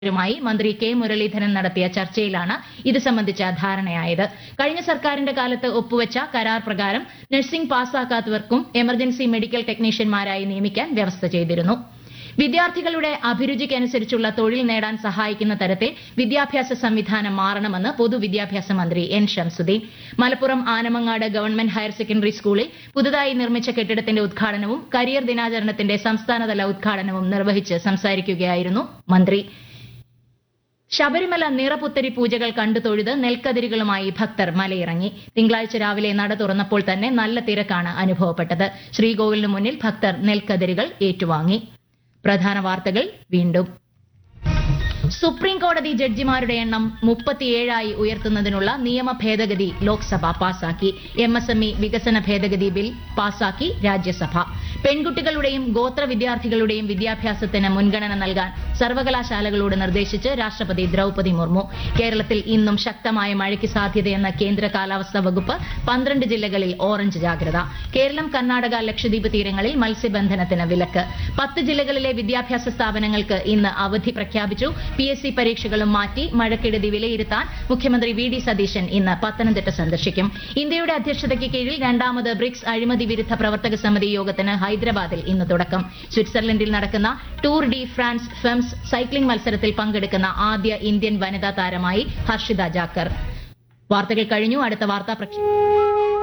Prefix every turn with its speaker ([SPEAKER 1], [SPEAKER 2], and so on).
[SPEAKER 1] രുമായി മന്ത്രി കെ മുരളീധരൻ നടത്തിയ ചർച്ചയിലാണ് ഇത് സംബന്ധിച്ച ധാരണയായത് കഴിഞ്ഞ സർക്കാരിന്റെ കാലത്ത് ഒപ്പുവച്ച കരാർ പ്രകാരം നഴ്സിംഗ് പാസ്സാക്കാത്തവർക്കും എമർജൻസി മെഡിക്കൽ ടെക്നീഷ്യന്മാരായി നിയമിക്കാൻ വ്യവസ്ഥ ചെയ്തിരുന്നു വിദ്യാർത്ഥികളുടെ അഭിരുചിക്കനുസരിച്ചുള്ള തൊഴിൽ നേടാൻ സഹായിക്കുന്ന തരത്തിൽ വിദ്യാഭ്യാസ സംവിധാനം മാറണമെന്ന് പൊതുവിദ്യാഭ്യാസ മന്ത്രി N Shamsuddin Malappuram Anamangad government higher secondary സ്കൂളിൽ പുതുതായി നിർമ്മിച്ച കെട്ടിടത്തിന്റെ ഉദ്ഘാടനവും കരിയർ ദിനാചരണത്തിന്റെ സംസ്ഥാനതല ഉദ്ഘാടനവും നിർവഹിച്ച് സംസാരിക്കുകയായിരുന്നു മന്ത്രി ശബരിമല നിറപുത്തരി പൂജകൾ കണ്ടു തൊഴുത് നെൽക്കതിരുകളുമായി ഭക്തർ മലയിറങ്ങി തിങ്കളാഴ്ച രാവിലെ നട തുറന്നപ്പോൾ തന്നെ നല്ല തിരക്കാണ് അനുഭവപ്പെട്ടത് ശ്രീകോവിലിന് മുന്നിൽ ഭക്തർ നെൽക്കതിരുകൾ ഏറ്റുവാങ്ങി പ്രധാന വാർത്തകൾ വീണ്ടും സുപ്രീം കോടതി ജഡ്ജിമാരുടെ എണ്ണം മുപ്പത്തിയേഴായി ഉയർത്തുന്നതിനുള്ള നിയമ ഭേദഗതി ലോക്സഭ പാസാക്കി എം എസ് എം ഇ വികസന ഭേദഗതി ബിൽ പാസാക്കി രാജ്യസഭ പെൺകുട്ടികളുടെയും ഗോത്ര വിദ്യാർത്ഥികളുടെയും വിദ്യാഭ്യാസത്തിന് മുൻഗണന നൽകാൻ സർവകലാശാലകളോട് നിർദ്ദേശിച്ച് രാഷ്ട്രപതി ദ്രൌപതി മുർമു കേരളത്തിൽ ഇന്നും ശക്തമായ മഴയ്ക്ക് സാധ്യതയെന്ന കേന്ദ്ര കാലാവസ്ഥാ വകുപ്പ് പന്ത്രണ്ട് ജില്ലകളിൽ ഓറഞ്ച് ജാഗ്രത കേരളം കർണാടക ലക്ഷദ്വീപ് തീരങ്ങളിൽ മത്സ്യബന്ധനത്തിന് വിലക്ക് പത്ത് ജില്ലകളിലെ വിദ്യാഭ്യാസ സ്ഥാപനങ്ങൾക്ക് ഇന്ന് അവധി പ്രഖ്യാപിച്ചു പി എസ് സി പരീക്ഷകളും മാറ്റി മഴക്കെടുതി വിലയിരുത്താൻ മുഖ്യമന്ത്രി വി ഡി സതീശൻ ഇന്ന് പത്തനംതിട്ട സന്ദർശിക്കും ഇന്ത്യയുടെ അധ്യക്ഷതയ്ക്ക് കീഴിൽ രണ്ടാമത് ബ്രിക്സ് അഴിമതി വിരുദ്ധ പ്രവർത്തക സമിതി യോഗത്തിന് ഹൈദരാബാദിൽ ഇന്ന് തുടക്കം സ്വിറ്റ്സർലൻഡിൽ നടക്കുന്ന Tour de France Femmes cycling മത്സരത്തിൽ പങ്കെടുക്കുന്ന ആദ്യ ഇന്ത്യൻ വനിതാ താരമായി ഹർഷിത ജാക്കർ വാർത്തകൾ കഴിഞ്ഞു അടുത്ത വാർത്താ പ്രക്ഷേപണം